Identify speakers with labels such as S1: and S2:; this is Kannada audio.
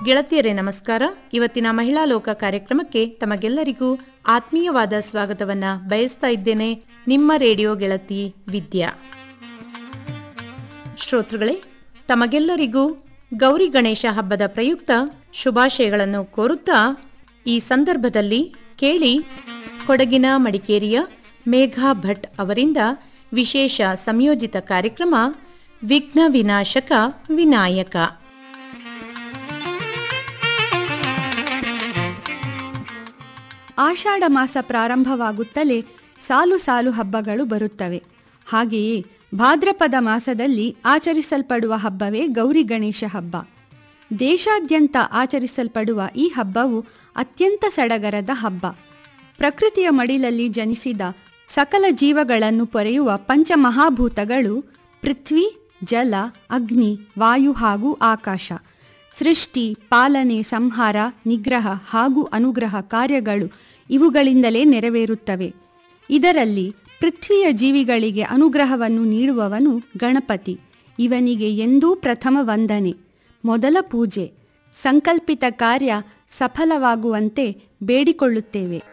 S1: ಗೆಳತಿಯರೇ ನಮಸ್ಕಾರ ಇವತ್ತಿನ ಮಹಿಳಾ ಲೋಕ ಕಾರ್ಯಕ್ರಮಕ್ಕೆ ತಮಗೆಲ್ಲರಿಗೂ ಆತ್ಮೀಯವಾದ ಸ್ವಾಗತವನ್ನ ಬಯಸ್ತಾ ಇದ್ದೇನೆ ನಿಮ್ಮ ರೇಡಿಯೋ ಗೆಳತಿ ವಿದ್ಯಾ ಶ್ರೋತೃಗಳೇ ತಮಗೆಲ್ಲರಿಗೂ ಗೌರಿ ಗಣೇಶ ಹಬ್ಬದ ಪ್ರಯುಕ್ತ ಶುಭಾಶಯಗಳನ್ನು ಕೋರುತ್ತಾ ಈ ಸಂದರ್ಭದಲ್ಲಿ ಕೇಳಿ ಕೊಡಗಿನ ಮಡಿಕೇರಿಯ ಮೇಘಾ ಭಟ್ ಅವರಿಂದ ವಿಶೇಷ ಸಂಯೋಜಿತ ಕಾರ್ಯಕ್ರಮ ವಿಘ್ನ ವಿನಾಶಕ ವಿನಾಯಕ
S2: ಆಷಾಢ ಮಾಸ ಪ್ರಾರಂಭವಾಗುತ್ತಲೇ ಸಾಲು ಸಾಲು ಹಬ್ಬಗಳು ಬರುತ್ತವೆ ಹಾಗೆಯೇ ಭಾದ್ರಪದ ಮಾಸದಲ್ಲಿ ಆಚರಿಸಲ್ಪಡುವ ಹಬ್ಬವೇ ಗೌರಿ ಗಣೇಶ ಹಬ್ಬ ದೇಶಾದ್ಯಂತ ಆಚರಿಸಲ್ಪಡುವ ಈ ಹಬ್ಬವು ಅತ್ಯಂತ ಸಡಗರದ ಹಬ್ಬ ಪ್ರಕೃತಿಯ ಮಡಿಲಲ್ಲಿ ಜನಿಸಿದ ಸಕಲ ಜೀವಗಳನ್ನು ಪೊರೆಯುವ ಪಂಚಮಹಾಭೂತಗಳು ಪೃಥ್ವಿ ಜಲ ಅಗ್ನಿ ವಾಯು ಹಾಗೂ ಆಕಾಶ ಸೃಷ್ಟಿ ಪಾಲನೆ ಸಂಹಾರ ನಿಗ್ರಹ ಹಾಗೂ ಅನುಗ್ರಹ ಕಾರ್ಯಗಳು ಇವುಗಳಿಂದಲೇ ನೆರವೇರುತ್ತವೆ ಇದರಲ್ಲಿ ಪೃಥ್ವಿಯ ಜೀವಿಗಳಿಗೆ ಅನುಗ್ರಹವನ್ನು ನೀಡುವವನು ಗಣಪತಿ ಇವನಿಗೆ ಎಂದೂ ಪ್ರಥಮ ವಂದನೆ ಮೊದಲ ಪೂಜೆ ಸಂಕಲ್ಪಿತ ಕಾರ್ಯ ಸಫಲವಾಗುವಂತೆ ಬೇಡಿಕೊಳ್ಳುತ್ತೇವೆ